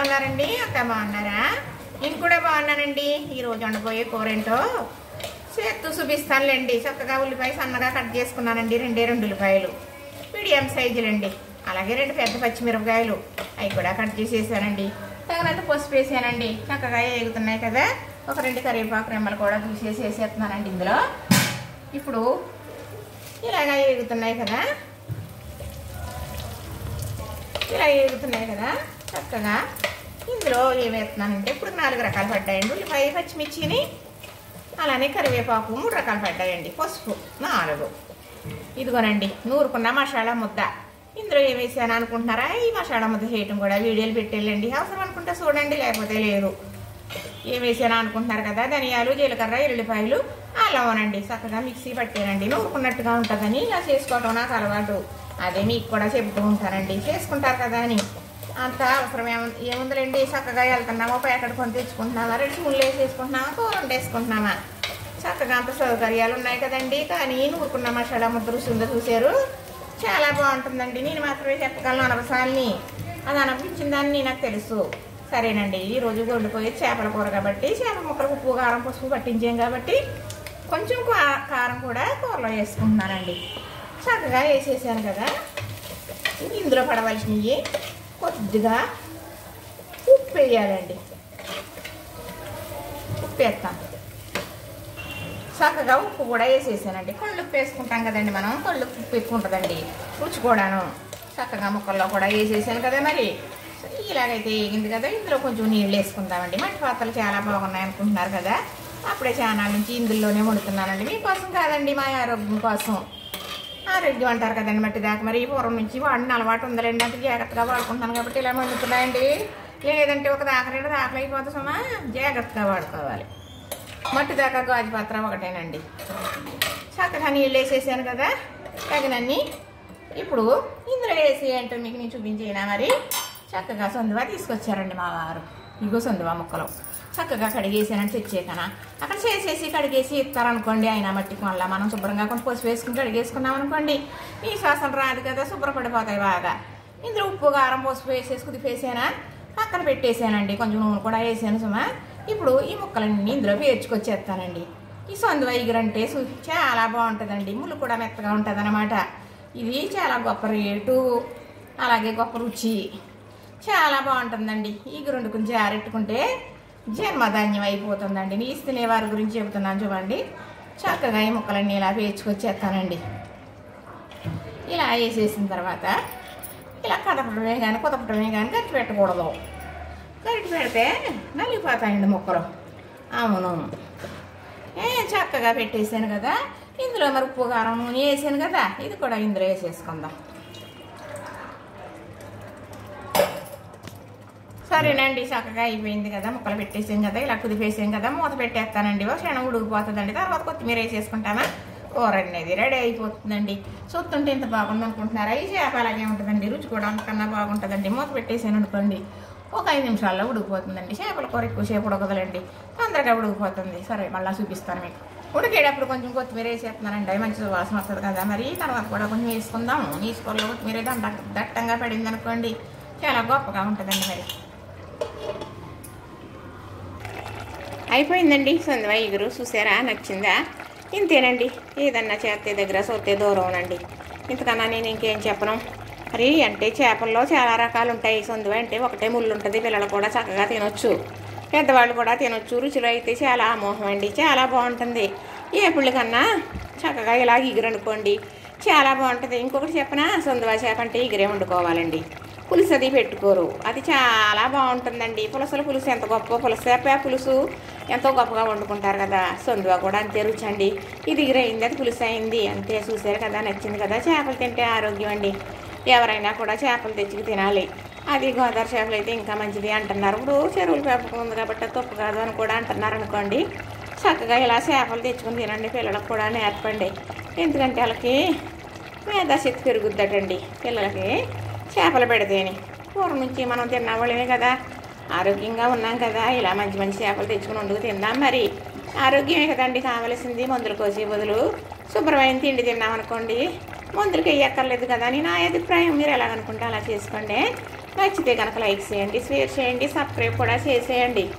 బాగున్నారండి అక్క బాగున్నారా నేను కూడా బాగున్నానండి ఈ రోజు వండబోయే కూర ఏంటో చేత్తు చూపిస్తానులేండి చక్కగా ఉల్లిపాయ సన్నగా కట్ చేసుకున్నానండి రెండే రెండు ఉల్లిపాయలు మీడియం సైజులండి అలాగే రెండు పెద్ద పచ్చిమిరపకాయలు అవి కూడా కట్ చేసేసానండి తగినంత పసుపు వేసానండి చక్కగా వేగుతున్నాయి కదా ఒక రెండు కరివేపాకు రెమ్మలు కూడా తీసేసి వేసేస్తున్నానండి ఇందులో ఇప్పుడు ఇలాగా వేగుతున్నాయి కదా ఇలా వేగుతున్నాయి కదా చక్కగా ఇందులో ఏం వేస్తున్నానంటే ఇప్పుడు నాలుగు రకాలు పడ్డాయండి ఉల్లిపాయ పచ్చిమిర్చిని అలానే కరివేపాకు మూడు రకాలు పడ్డాయండి పసుపు నాలుగు ఇదిగోనండి నూరుకున్న మసాలా ముద్ద ఇందులో ఏం వేసాను అనుకుంటున్నారా ఈ మసాలా ముద్ద చేయటం కూడా వీడియోలు పెట్టేళ్ళండి అవసరం అనుకుంటే చూడండి లేకపోతే లేదు ఏం వేసాను అనుకుంటున్నారు కదా ధనియాలు జీలకర్ర ఎల్లుల్లిపాయలు అల్లమనండి చక్కగా మిక్సీ పట్టానండి నూరుకున్నట్టుగా ఉంటుందని ఇలా చేసుకోవటం నాకు అలవాటు అదే మీకు కూడా చెబుతూ ఉంటానండి చేసుకుంటారు కదా అని అంత అవసరం ఏము ఏముందిలేండి చక్కగా వెళ్తున్నామా ప్యాకెట్ కొని తెచ్చుకుంటున్నామా రెండు స్పూన్లు వేసేసుకుంటున్నామా కూర వండేసుకుంటున్నామా చక్కగా అంత సౌకర్యాలు ఉన్నాయి కదండి కానీ నూరుకున్న మసాలా ముద్ద రుసుందో చూశారు చాలా బాగుంటుందండి నేను మాత్రమే చెప్పగలను అనవసాలని అది అనిపించిందని నాకు తెలుసు సరేనండి ఈ రోజు వండుకోయే చేపల కూర కాబట్టి చేపల ముక్కలు ఉప్పు కారం పసుపు పట్టించాం కాబట్టి కొంచెం కా- కారం కూడా కూరలో వేసుకుంటున్నానండి చక్కగా వేసేసాను కదా ఇందులో పడవలసినవి కొద్దిగా ఉప్పు వేయాలండి ఉప్పు వేస్తాను చక్కగా ఉప్పు కూడా వేసేసానండి కళ్ళు ఉప్పు వేసుకుంటాం కదండి మనం కళ్ళు ఉప్పు ఎక్కువ ఉంటుందండి రుచి కూడాను చక్కగా ముక్కల్లో కూడా వేసేసాను కదా మరి ఇలాగైతే వేగింది కదా ఇందులో కొంచెం నీళ్ళు వేసుకుందామండి మట్టి పాత్రలు చాలా బాగున్నాయి అనుకుంటున్నారు కదా అప్పుడే చాలా నుంచి ఇందులోనే వండుతున్నానండి మీకోసం కాదండి మా ఆరోగ్యం కోసం ఆరోగ్యం అంటారు కదండి మట్టి దాకా మరి ఈ పూర్వం నుంచి వాడిన అలవాటు ఉందలేండి అంటే జాగ్రత్తగా వాడుకుంటున్నాను కాబట్టి ఇలా వండుతున్నాయండి లేదంటే ఒక దాకా రెండు దాఖలు అయిపోతుంది సుమా జాగ్రత్తగా వాడుకోవాలి మట్టి దాకా గాజు పాత్ర ఒకటేనండి చక్కగా నీళ్ళు వేసేసాను కదా తగినన్ని ఇప్పుడు ఇందులో వేసి ఏంటో మీకు నేను చూపించేనా మరి చక్కగా సొందువా తీసుకొచ్చారండి మా వారు ఇగో సొందువా ముక్కలు చక్కగా కడిగేసానని తెచ్చేకనా అక్కడ చేసేసి కడిగేసి ఇస్తారనుకోండి ఆయన మట్టికి మళ్ళీ మనం శుభ్రంగా కొంచెం పసుపు వేసుకుని కడిగేసుకున్నాం అనుకోండి ఈ శ్వాసన రాదు కదా శుభ్రపడిపోతాయి బాగా ఇందులో ఉప్పు కారం పసుపు వేసేసి కుదిపేసానా పక్కన పెట్టేసానండి కొంచెం నూనె కూడా వేసాను సుమా ఇప్పుడు ఈ ముక్కలన్నీ ఇందులో పేర్చుకొచ్చేస్తానండి ఈ సొందువ ఇగురంటే సు- చాలా బాగుంటుందండి ముళ్ళు కూడా మెత్తగా ఉంటుంది అనమాట ఇది చాలా గొప్ప రేటు అలాగే గొప్ప రుచి చాలా బాగుంటుందండి ఈగురు వండుకుని జారెట్టుకుంటే జన్మధాన్యం అయిపోతుందండి నీ తినే వారి గురించి చెబుతున్నాను చూడండి చక్కగా ఈ ముక్కలన్నీ ఇలా పేర్చుకొచ్చేస్తానండి ఇలా వేసేసిన తర్వాత ఇలా కదపడమే కానీ కుదపడమే కానీ గట్టి పెట్టకూడదు గట్టి పెడితే నలిగిపోతాయండి ముక్కలు అవును ఏ చక్కగా పెట్టేసాను కదా ఇందులో మరి ఉప్పు కారం నూనె వేసాను కదా ఇది కూడా ఇందులో వేసేసుకుందాం సరేనండి చక్కగా అయిపోయింది కదా ముక్కలు పెట్టేసాం కదా ఇలా కుదిపేసాం కదా మూత పెట్టేస్తానండి ఒక క్షణం ఉడికిపోతుందండి తర్వాత కొత్తిమీర వేసేసుకుంటామా కూర అనేది రెడీ అయిపోతుందండి చూస్తుంటే ఇంత బాగుంది అనుకుంటున్నారా ఈ చేప అలాగే ఉంటుందండి రుచి కూడా అంతకన్నా బాగుంటుందండి మూత పెట్టేసాను అనుకోండి ఒక ఐదు నిమిషాల్లో ఉడికిపోతుందండి చేపల కూర ఎక్కువసేపు ఉడకదులండి తొందరగా ఉడికిపోతుంది సరే మళ్ళీ చూపిస్తాను మీకు ఉడికేటప్పుడు కొంచెం కొత్తిమీర వేసేస్తున్నానండి అది మంచి వాసన వస్తుంది కదా మరి తర్వాత కూడా కొంచెం వేసుకుందాం ఈ కూరలో కొత్తిమీర దండ దట్టంగా పడింది అనుకోండి చాలా గొప్పగా ఉంటుందండి మరి అయిపోయిందండి సందువా ఇగురు చూసారా నచ్చిందా ఇంతేనండి ఏదన్నా చేస్తే దగ్గర సొత్తే దూరంనండి ఇంతకన్నా నేను ఇంకేం చెప్పను మరి అంటే చేపల్లో చాలా రకాలు ఉంటాయి సందువా అంటే ఒకటే ముళ్ళు ఉంటుంది పిల్లలు కూడా చక్కగా తినొచ్చు పెద్దవాళ్ళు కూడా తినొచ్చు రుచిలో అయితే చాలా అమోహం అండి చాలా బాగుంటుంది ఏ పుళ్ళు కన్నా చక్కగా ఇలా ఇగురు అనుకోండి చాలా బాగుంటుంది ఇంకొకటి చెప్పనా సొందువా చేప అంటే ఇగురే వండుకోవాలండి పులుసు అది పెట్టుకోరు అది చాలా బాగుంటుందండి పులసల పులుసు ఎంత గొప్ప పులస చేప పులుసు ఎంతో గొప్పగా వండుకుంటారు కదా సొందువా కూడా అంతే రుచి అండి ఇది ఇగురైంది అది పులుసు అయింది అంతే చూసారు కదా నచ్చింది కదా చేపలు తింటే ఆరోగ్యం అండి ఎవరైనా కూడా చేపలు తెచ్చుకు తినాలి అది గోదావరి చేపలు అయితే ఇంకా మంచిది అంటున్నారు ఇప్పుడు చెరువులు పెంపకం ఉంది కాబట్టి అది తప్పు కాదు అని కూడా అంటున్నారు అనుకోండి చక్కగా ఇలా చేపలు తెచ్చుకుని తినండి పిల్లలకు కూడా నేర్పండి ఎందుకంటే వాళ్ళకి మేధాశక్తి పెరుగుద్దటండి పిల్లలకి చేపలు పెడితేని పూర్వం నుంచి మనం తిన్నవాళ్ళమే కదా ఆరోగ్యంగా ఉన్నాం కదా ఇలా మంచి మంచి చేపలు తెచ్చుకుని వండుకు తిందాం మరి ఆరోగ్యమే కదండి కావలసింది మందులు కోసే బదులు శుభ్రమైన తిండి తిన్నాం అనుకోండి మందులకి వేయక్కర్లేదు కదా అని నా అభిప్రాయం మీరు ఎలాగనుకుంటే అలా చేసుకోండి నచ్చితే కనుక లైక్ చేయండి షేర్ చేయండి సబ్స్క్రైబ్ కూడా చేసేయండి